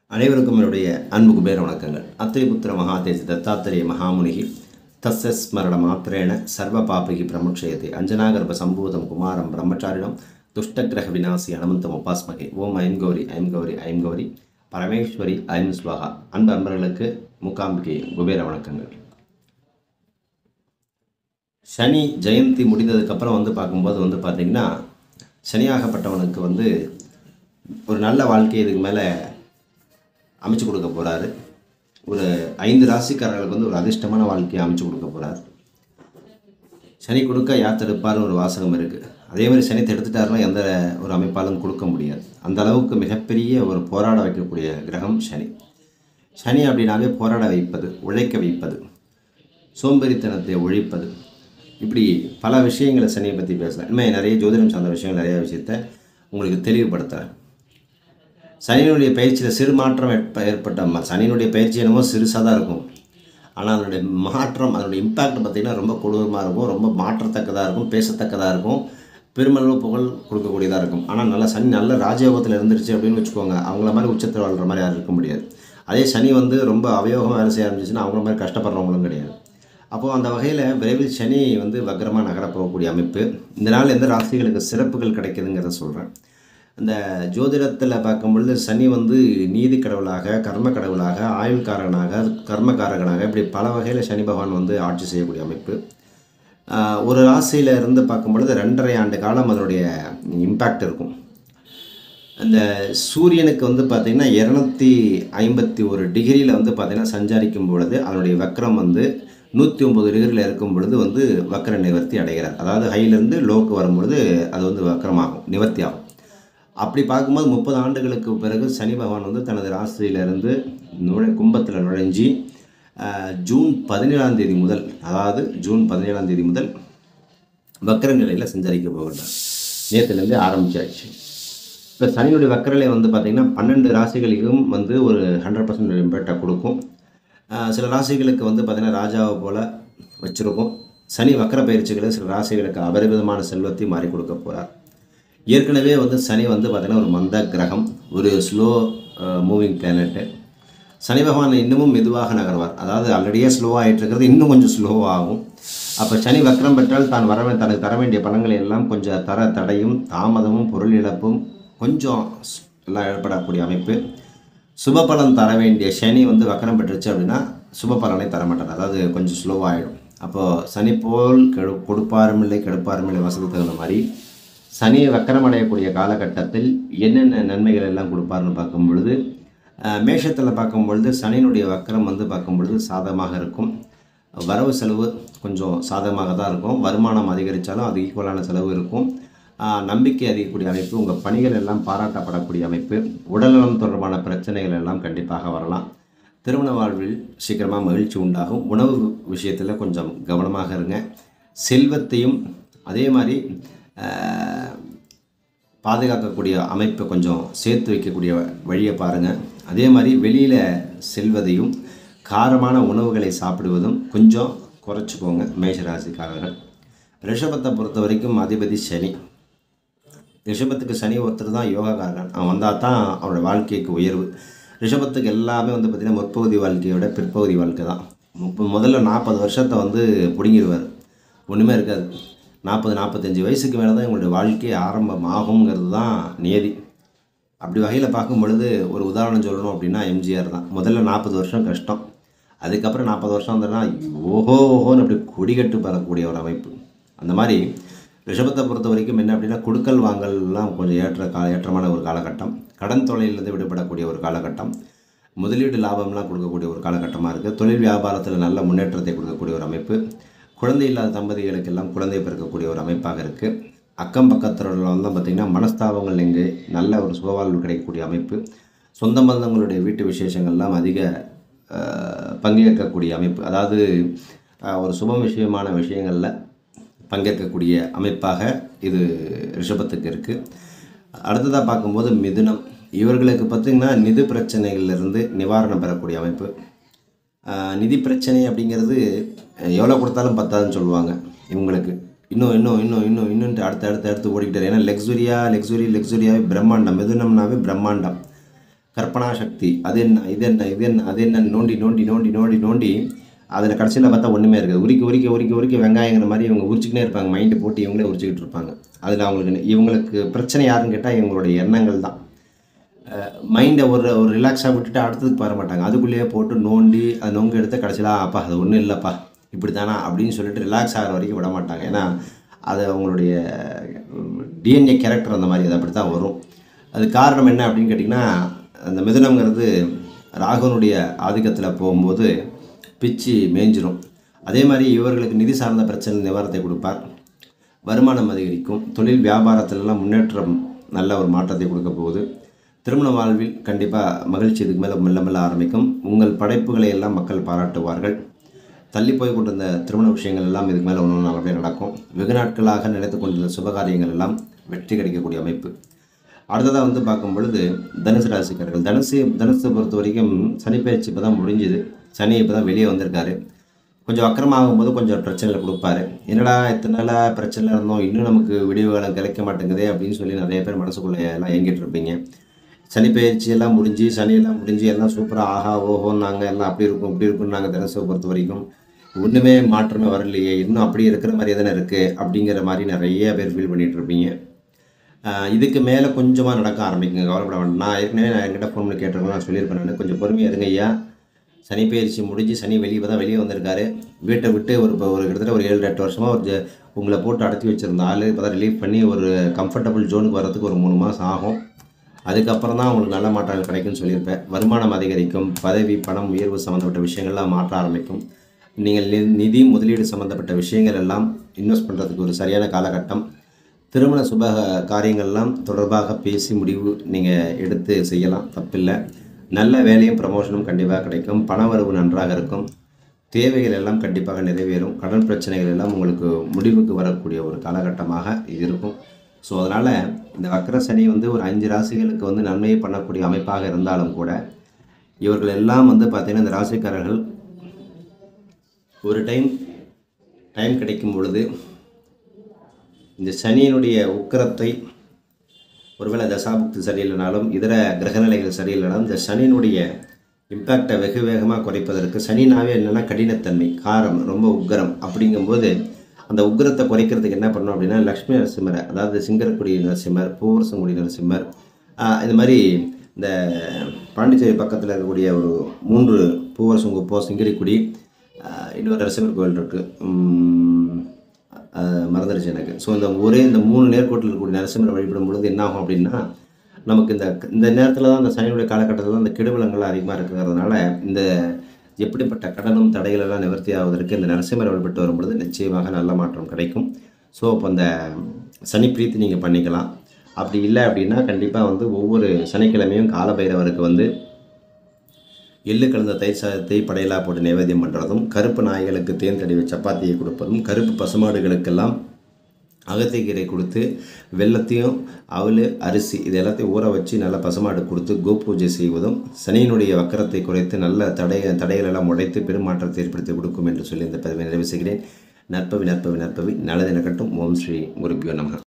அனைவருக்கும் என்னுடைய அன்பு குபேர வணக்கங்கள் அத்திரிபுத்திர மகாதேசி தத்தாத்திரேய மகாமுனிகி தஸ்ய ஸ்மரண மாத்திரேன சர்வ பாபகி பிரமுட்சயத்தை அஞ்சனாகர்ப சம்பூதம் குமாரம் பிரம்மச்சாரிடம் துஷ்டகிரக விநாசி அனந்தம் உபாஸ்மகே ஓம் ஐம் கௌரி ஐம் கௌரி ஐம் கௌரி பரமேஸ்வரி ஐம் ஸ்வஹா அன்பு அன்பர்களுக்கு மூகாம்பிகை குபேர வணக்கங்கள் சனி ஜெயந்தி முடிந்ததுக்கப்புறம் வந்து பார்க்கும்போது வந்து பார்த்திங்கன்னா சனியாகப்பட்டவனுக்கு வந்து ஒரு நல்ல வாழ்க்கை இதுக்கு மேலே அமைச்சு கொடுக்க போகிறாரு ஒரு ஐந்து ராசிக்காரர்களுக்கு வந்து ஒரு அதிர்ஷ்டமான வாழ்க்கையை அமைச்சு கொடுக்க போகிறார் சனி கொடுக்க யார் தடுப்பார்னு ஒரு வாசகம் இருக்குது அதே மாதிரி சனி தடுத்துட்டாருன்னா எந்த ஒரு அமைப்பாலும் கொடுக்க முடியாது அந்த அளவுக்கு மிகப்பெரிய ஒரு போராட வைக்கக்கூடிய கிரகம் சனி சனி அப்படின்னாவே போராட வைப்பது உழைக்க வைப்பது சோம்பேறித்தனத்தை ஒழிப்பது இப்படி பல விஷயங்களை சனியை பற்றி பேசலாம் இனிமேல் நிறைய ஜோதிடம் சார்ந்த விஷயங்கள் நிறைய விஷயத்த உங்களுக்கு தெளிவுபடுத்துகிறேன் சனியினுடைய பயிற்சியில் சிறு மாற்றம் ஏற்ப ஏற்பட்ட ம- சனியினுடைய பயிற்சி என்னமோ சிறுசாக தான் இருக்கும் ஆனால் அதனுடைய மாற்றம் அதனுடைய இம்பேக்ட் பார்த்திங்கன்னா ரொம்ப கொடூரமாக இருக்கும் ரொம்ப மாற்றத்தக்கதாக இருக்கும் பேசத்தக்கதாக இருக்கும் பெருமளவு புகழ் கொடுக்கக்கூடியதாக இருக்கும் ஆனால் நல்ல சனி நல்ல ராஜயோகத்தில் இருந்துருச்சு அப்படின்னு வச்சுக்கோங்க அவங்கள மாதிரி உச்சத்தில் வாழ்கிற மாதிரி யாரும் இருக்க முடியாது அதே சனி வந்து ரொம்ப அவயோகமாக வேலை செய்ய ஆரம்பிச்சிச்சுன்னா அவங்கள மாதிரி கஷ்டப்படுறவங்களும் கிடையாது அப்போது அந்த வகையில் விரைவில் சனி வந்து வக்ரமாக நகரப் போகக்கூடிய அமைப்பு இந்த நாள் எந்த ராசிகளுக்கு சிறப்புகள் கிடைக்குதுங்கிறத சொல்கிறேன் இந்த ஜோதிடத்தில் பார்க்கும் பொழுது சனி வந்து நீதி கடவுளாக கர்ம கடவுளாக ஆயுள்காரகனாக கர்மகாரகனாக இப்படி பல வகையில் சனி பகவான் வந்து ஆட்சி செய்யக்கூடிய அமைப்பு ஆஹ் ஒரு ராசியில் இருந்து பார்க்கும் பொழுது ரெண்டரை ஆண்டு காலம் அதனுடைய இம்பேக்ட் இருக்கும் அந்த சூரியனுக்கு வந்து பார்த்திங்கன்னா இரநூத்தி ஐம்பத்தி ஒரு டிகிரியில் வந்து பார்த்திங்கன்னா சஞ்சாரிக்கும் பொழுது அதனுடைய வக்ரம் வந்து நூற்றி ஒம்பது டிகிரியில் இருக்கும் பொழுது வந்து வக்ர நிவர்த்தி அடைகிறார் அதாவது ஹையிலேருந்து லோக்கு வரும்பொழுது அது வந்து வக்ரமாகும் நிவர்த்தி ஆகும் அப்படி பார்க்கும்போது முப்பது ஆண்டுகளுக்கு பிறகு சனி பகவான் வந்து தனது ராசியிலிருந்து நுழை கும்பத்தில் நுழைஞ்சி ஆஹ், ஜூன் பதினேழாம் தேதி முதல் அதாவது ஜூன் பதினேழாம் தேதி முதல் வக்கர நிலையில் சஞ்சரிக்க போகின்றார் நேற்றுலேருந்து ஆரம்பிச்சாச்சு இப்போ சனியுடைய வக்கரலை வந்து பார்த்திங்கன்னா பன்னெண்டு ராசிகளுக்கும் வந்து ஒரு ஹண்ட்ரட் பர்சன்ட் இம்பேக்டை கொடுக்கும் ஆஹ் சில ராசிகளுக்கு வந்து பார்த்திங்கன்னா ராஜாவை போல் வச்சுருக்கும் சனி வக்கர பயிற்சிகளை சில ராசிகளுக்கு அபரிவிதமான செல்வத்தை மாறி கொடுக்க போகிறார் ஏற்கனவே வந்து சனி வந்து பார்த்திங்கன்னா ஒரு மந்த கிரகம் ஒரு ஸ்லோ மூவிங் பிளானட்டு சனி பகவான் இன்னமும் மெதுவாக நகர்வார் அதாவது ஆல்ரெடியே ஸ்லோவாக ஆகிட்டு இருக்கிறது இன்னும் கொஞ்சம் ஸ்லோவாகும் அப்போ சனி வக்ரம் பெற்றால் தான் வர வே- தனக்கு தர வேண்டிய பணங்களை எல்லாம் கொஞ்சம் தர தடையும் தாமதமும் பொருள் இழப்பும் கொஞ்சம் ஸ்- எல்லாம் ஏற்படக்கூடிய அமைப்பு சுப பலன் தர வேண்டிய சனி வந்து வக்கரம் பெற்றுச்சு அப்படின்னா சுப பலனை தர மாட்டார் அதாவது கொஞ்சம் ஸ்லோவாகிடும் அப்போது சனி போல் கெடு கொடுப்பாரும் இல்லை கெடுப்பாரும் இல்லை வசதி தகுந்த மாதிரி சனியை வக்கரம் அடையக்கூடிய காலகட்டத்தில் என்னென்ன நன்மைகள் எல்லாம் கொடுப்பாருன்னு பார்க்கும் பொழுது மேஷத்தில் பார்க்கும் பொழுது சனியினுடைய வக்கரம் வந்து பார்க்கும் பொழுது சாதகமாக இருக்கும் வரவு செலவு கொஞ்சம் சாதகமாக தான் இருக்கும் வருமானம் அதிகரித்தாலும் அது ஈக்குவலான செலவு இருக்கும் ஆஹ் நம்பிக்கை அதிகக்கூடிய அமைப்பு உங்கள் பணிகள் எல்லாம் பாராட்டப்படக்கூடிய அமைப்பு உடல்நலம் தொடர்பான பிரச்சனைகள் எல்லாம் கண்டிப்பாக வரலாம் திருமண வாழ்வில் சீக்கிரமாக மகிழ்ச்சி உண்டாகும் உணவு விஷயத்தில் கொஞ்சம் கவனமாக இருங்க செல்வத்தையும் அதே மாதிரி ஆஹ், பாதுகாக்கக்கூடிய அமைப்பை கொஞ்சம் சேர்த்து வைக்கக்கூடிய வழியை பாருங்கள் அதே மாதிரி வெளியில் செல்வதையும் காரமான உணவுகளை சாப்பிடுவதும் கொஞ்சம் குறைச்சிக்கோங்க மேஷராசிக்காரர்கள் ரிஷபத்தை பொறுத்த வரைக்கும் அதிபதி சனி ரிஷபத்துக்கு சனி ஒருத்தர் தான் யோகாக்காரன் அவன் வந்தால் தான் அவனோட வாழ்க்கைக்கு உயர்வு ரிஷபத்துக்கு எல்லாமே வந்து பார்த்திங்கன்னா முற்பகுதி வாழ்க்கையோட பிற்பகுதி வாழ்க்கை தான் முப்ப முதல்ல நாற்பது வருஷத்தை வந்து பிடுங்கிடுவார் ஒன்றுமே இருக்காது நாற்பது நாற்பத்தஞ்சு வயசுக்கு மேலே தான் இவங்களுடைய வாழ்க்கை ஆரம்பமாகுங்கிறது தான் நியதி அப்படி வகையில் பார்க்கும் பொழுது ஒரு உதாரணம் சொல்லணும் அப்படின்னா எம்ஜிஆர் தான் முதல்ல நாற்பது வருஷம் கஷ்டம் அதுக்கப்புறம் நாற்பது வருஷம் வந்தோன்னா ஓஹோ ஓஹோன்னு அப்படி கொடிகட்டு பறக்கக்கூடிய ஒரு அமைப்பு அந்த மாதிரி ரிஷபத்தை பொறுத்த வரைக்கும் என்ன அப்படின்னா குடுக்கல் வாங்கல்லாம் கொஞ்சம் ஏற்ற கா ஏற்றமான ஒரு காலகட்டம் கடன் தொலையிலிருந்து விடுபடக்கூடிய ஒரு காலகட்டம் முதலீடு லாபம்லாம் கொடுக்கக்கூடிய ஒரு காலகட்டமாக இருக்குது தொழில் வியாபாரத்தில் நல்ல முன்னேற்றத்தை கொடுக்கக்கூடிய ஒரு அமைப்பு குழந்தை இல்லாத தம்பதிகளுக்கெல்லாம் குழந்தை பிறக்கக்கூடிய ஒரு அமைப்பாக இருக்குது அக்கம் பக்கத்தில் வந்து பார்த்திங்கன்னா மனஸ்தாபங்கள் இங்கு நல்ல ஒரு சுபவாழ்வு கிடைக்கக்கூடிய அமைப்பு சொந்த பந்தங்களுடைய வீட்டு விசேஷங்கள்லாம் அதிக அஹ், பங்கேற்கக்கூடிய அமைப்பு அதாவது அஹ், ஒரு சுப விஷயமான விஷயங்களில் பங்கேற்கக்கூடிய அமைப்பாக இது ரிஷபத்துக்கு இருக்குது அடுத்ததாக பார்க்கும்போது மிதுனம் இவர்களுக்கு பார்த்திங்கன்னா நிதி பிரச்சனைகளிலிருந்து நிவாரணம் பெறக்கூடிய அமைப்பு ஆஹ் நிதி பிரச்சனை அப்படிங்கிறது எவ்வளோ கொடுத்தாலும் பத்தாதுன்னு சொல்லுவாங்க இவங்களுக்கு இன்னும் இன்னும் இன்னும் இன்னும் இன்னும் அடுத்து அடுத்து அடுத்து ஓடிக்கிட்டு இருக்கு. ஏன்னா லக்ஸுரியா லக்ஸுரி லக்ஸுரியாவே பிரம்மாண்டம் மிதுனம்னாவே பிரம்மாண்டம் கற்பனா சக்தி அது என்ன இது என்ன இது என்ன அது என்ன நோண்டி நோண்டி நோண்டி நோண்டி நோண்டி அதில் கடைசியில் பார்த்தா ஒன்றுமே இருக்குது உரிக்க உரிக்க உரிக்க உரிக்க வெங்காயங்கிற மாதிரி இவங்க உரிச்சிக்கினே இருப்பாங்க மைண்டு போட்டு இவங்களே உரிச்சிக்கிட்டு இருப்பாங்க அதில் அவங்களுக்கு இவங்களுக்கு பிரச்சனை யாருன்னு கேட்டால் இவங்களுடைய எண்ணங்கள் தான் மைண்டை ஒரு ஒரு ரிலாக்ஸாக விட்டுட்டு அடுத்ததுக்கு வர மாட்டாங்க அதுக்குள்ளேயே போட்டு நோண்டி அது நொங்கு எடுத்து கடைசியில் அப்பா அது ஒன்றும் இல்லைப்பா இப்படி தானா அப்படின்னு சொல்லிட்டு ரிலாக்ஸ் ஆகிற வரைக்கும் விட மாட்டாங்க ஏன்னா அது அவங்களுடைய டிஎன்ஏ கேரக்டர் அந்த மாதிரி அது அப்படி தான் வரும் அது காரணம் என்ன அப்படின்னு கேட்டிங்கன்னா அந்த மிதுனம்ங்கிறது ராகுனுடைய ஆதிக்கத்தில் போகும்போது பிச்சு மேய்ஞ்சிரும் அதே மாதிரி இவர்களுக்கு நிதி சார்ந்த பிரச்சனை நிவாரணத்தை கொடுப்பார் வருமானம் அதிகரிக்கும் தொழில் வியாபாரத்திலலாம் முன்னேற்றம் நல்ல ஒரு மாற்றத்தை கொடுக்க போகுது திருமண வாழ்வில் கண்டிப்பாக மகிழ்ச்சி இதுக்கு மேலே மெல்ல மெல்ல ஆரம்பிக்கும் உங்கள் படைப்புகளை எல்லாம் மக்கள் பாராட்டுவார்கள் தள்ளி போய் கொண்டிருந்த திருமண விஷயங்கள் எல்லாம் இதுக்கு மேலே ஒன்று நல்லபடியே நடக்கும் வெகு நாட்களாக நினைத்து கொண்டிருந்த சுபகாரியங்கள் எல்லாம் வெற்றி கிடைக்கக்கூடிய அமைப்பு அடுத்ததாக வந்து பார்க்கும் பொழுது தனுசு ராசிக்காரர்கள் தனுசு தனுசை பொறுத்த வரைக்கும் சனி பயிற்சி இப்போ தான் முடிஞ்சுது சனி இப்போ தான் வெளியே வந்திருக்காரு கொஞ்சம் வக்கரமாகும் போது கொஞ்சம் பிரச்சனைகளை கொடுப்பாரு என்னடா இத்தனை நாளாக பிரச்சனை இருந்தோம் இன்னும் நமக்கு விடிவு காலம் கிடைக்க மாட்டேங்குதே அப்படின்னு சொல்லி நிறைய பேர் மனசுக்குள்ளே எல்லாம் ஏங்கிட்டு இருப்பீங்க சனி பயிற்சி எல்லாம் முடிஞ்சு சனி எல்லாம் முடிஞ்சு எல்லாம் சூப்பராக ஆஹா ஓஹோன்னாங்க எல்லாம் அப்படி இருக்கும் இப்படி இருக்கும் நாங்கள் தனுசை பொறுத்த வரைக்கும் ஒன்றுமே மாற்றமே வரலையே இன்னும் அப்படியே இருக்கிற மாதிரி தானே இருக்குது அப்படிங்கிற மாதிரி நிறைய பேர் ஃபீல் பண்ணிகிட்டு இருப்பீங்க ஆஹ் இதுக்கு மேலே கொஞ்சமாக நடக்க ஆரம்பிக்குங்க கவலைப்பட வேண்டாம் நான் ஏற்கனவே நான் என்கிட்ட ஃபோன் பண்ணி கேட்டிருக்கேன் நான் சொல்லியிருப்பேன் நான் கொஞ்சம் பொறுமையாக இருங்க ஐயா சனி பயிற்சி முடிஞ்சு சனி வெளியே தான் வெளியே வந்திருக்காரு வீட்டை விட்டு ஒரு இப்போ ஒரு கிட்டத்தட்ட ஒரு ஏழு எட்டு வருஷமாக ஒரு ஜ- உங்களை போட்டு அடத்தி வச்சிருந்த ஆள் இப்போ தான் ரிலீவ் பண்ணி ஒரு கம்ஃபர்டபுள் ஜோனுக்கு வரதுக்கு ஒரு மூணு மாதம் ஆகும் அதுக்கப்புறம் தான் உங்களுக்கு நல்ல மாற்றங்கள் கிடைக்கும்னு சொல்லியிருப்பேன் வருமானம் அதிகரிக்கும் பதவி பணம் உயர்வு சம்மந்தப்பட்ட விஷயங்கள்லாம் மாற்ற ஆரம்பிக்கும் நீங்கள் நி- நிதி முதலீடு சம்மந்தப்பட்ட விஷயங்கள் எல்லாம் இன்வெஸ்ட் பண்ணுறதுக்கு ஒரு சரியான காலகட்டம் திருமண சுப காரியங்கள்லாம் தொடர்பாக பேசி முடிவு நீங்கள் எடுத்து செய்யலாம் தப்பில்லை நல்ல வேலையும் ப்ரமோஷனும் கண்டிப்பாக கிடைக்கும் பண வரவு நன்றாக இருக்கும் தேவைகள் எல்லாம் கண்டிப்பாக நிறைவேறும் கடன் பிரச்சனைகள் எல்லாம் உங்களுக்கு முடிவுக்கு வரக்கூடிய ஒரு காலகட்டமாக இது இருக்கும் ஸோ அதனால் இந்த வக்கர சனி வந்து ஒரு அஞ்சு ராசிகளுக்கு வந்து நன்மையை பண்ணக்கூடிய அமைப்பாக இருந்தாலும் கூட இவர்கள் எல்லாம் வந்து பார்த்திங்கன்னா இந்த ராசிக்காரர்கள் ஒரு டைம் டைம் கிடைக்கும் பொழுது இந்த சனியினுடைய உக்கிரத்தை ஒருவேளை தசாபுக்தி சரியில்லைனாலும் இதர கிரகநிலைகள் சரியில்லைனாலும் இந்த சனியினுடைய இம்பேக்டை வெகு வேகமாக குறைப்பதற்கு சனினாவே என்னென்னா கடினத்தன்மை காரம் ரொம்ப உக்கிரம் அப்படிங்கும்போது அந்த உக்கிரத்தை குறைக்கிறதுக்கு என்ன பண்ணணும் அப்படின்னா லக்ஷ்மி நரசிம்மரை அதாவது சிங்கரக்குடி நரசிம்மர் பூவரசங்குடி நரசிம்மர் ஆஹ் இந்த மாதிரி இந்த பாண்டிச்சேரி பக்கத்தில் இருக்கக்கூடிய ஒரு மூன்று பூவரசங்குப்போ சிங்கரிக்குடி ஆஹ் இன்னொரு நரசிம்மர் கோயில் இருக்குது அஹ் மறந்துடுச்சு எனக்கு ஸோ இந்த ஒரே இந்த மூணு நேர்கோட்டில் இருக்கக்கூடிய நரசிம்மரை வழிபடும் பொழுது என்ன ஆகும் அப்படின்னா நமக்கு இந்த இந்த நேரத்தில் தான் இந்த சனியுடைய காலகட்டத்தில் தான் இந்த கெடுபலங்கள் அதிகமாக இருக்கிறதுனால இந்த எப்படிப்பட்ட கடனும் தடைகள் எல்லாம் நிவர்த்தி ஆவதற்கு இந்த நரசிம்மரை வழிபட்டு வரும் பொழுது நிச்சயமாக நல்ல மாற்றம் கிடைக்கும் ஸோ அப்போ அந்த சனி பிரீத்தி நீங்கள் பண்ணிக்கலாம் அப்படி இல்லை அப்படின்னா கண்டிப்பாக வந்து ஒவ்வொரு சனிக்கிழமையும் காலபைரவருக்கு வந்து எள்ளு கலந்த தயிர் சாதத்தை படையலாக போட்டு நைவேத்தியம் பண்ணுறதும் கருப்பு நாய்களுக்கு தேன் தடவி சப்பாத்தியை கொடுப்பதும் கருப்பு பசுமாடுகளுக்கெல்லாம் அகத்திக்கீரை கொடுத்து வெள்ளத்தையும் அவல் அரிசி இது எல்லாத்தையும் ஊற வச்சு நல்ல பசுமாடு கொடுத்து கோபூஜை செய்வதும் சனியினுடைய வக்கரத்தை குறைத்து நல்ல தடை தடைகள் எல்லாம் உடைத்து பெருமாற்றத்தை ஏற்படுத்தி கொடுக்கும் என்று சொல்லி இந்த பதிவை நிறைவு செய்கிறேன் நற்பவி நற்பவி நற்பவி நல்லது நடக்கட்டும் ஓம் ஸ்ரீ குருபியோ நமக